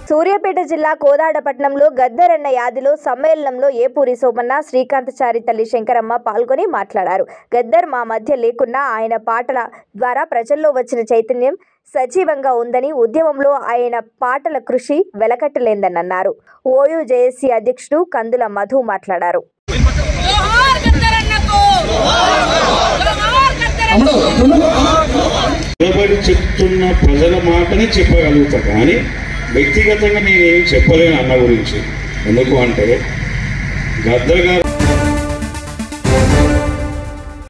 సూర్యాపేట జిల్లా కోదాడపట్నంలో గద్దరన్న యాదిలో సమ్మేళనంలో ఏపూరి సోమన్న శ్రీకాంతచారి తల్లి శంకరమ్మ పాల్గొని మాట్లాడారు గద్దర్ మా మధ్య లేకున్నా ఆయన పాటల ద్వారా ప్రజల్లో వచ్చిన చైతన్యం సజీవంగా ఉందని ఉద్యమంలో ఆయన పాటల కృషి వెలకట్టలేందని అన్నారు ఓయూ జేఏసీ అధ్యక్షుడు కందుల మధు మాట్లాడారు జోహార్ గద్దరన్నకు జోహార్ గద్దరన్న నిలబడి చెప్తున్న ప్రజల మాటని చెప్పగలుగుతా కానీ వ్యక్తిగతంగా నేనేం చెప్పలేను అన్న గురించి ఎందుకు అంటే గద్దర్ గారు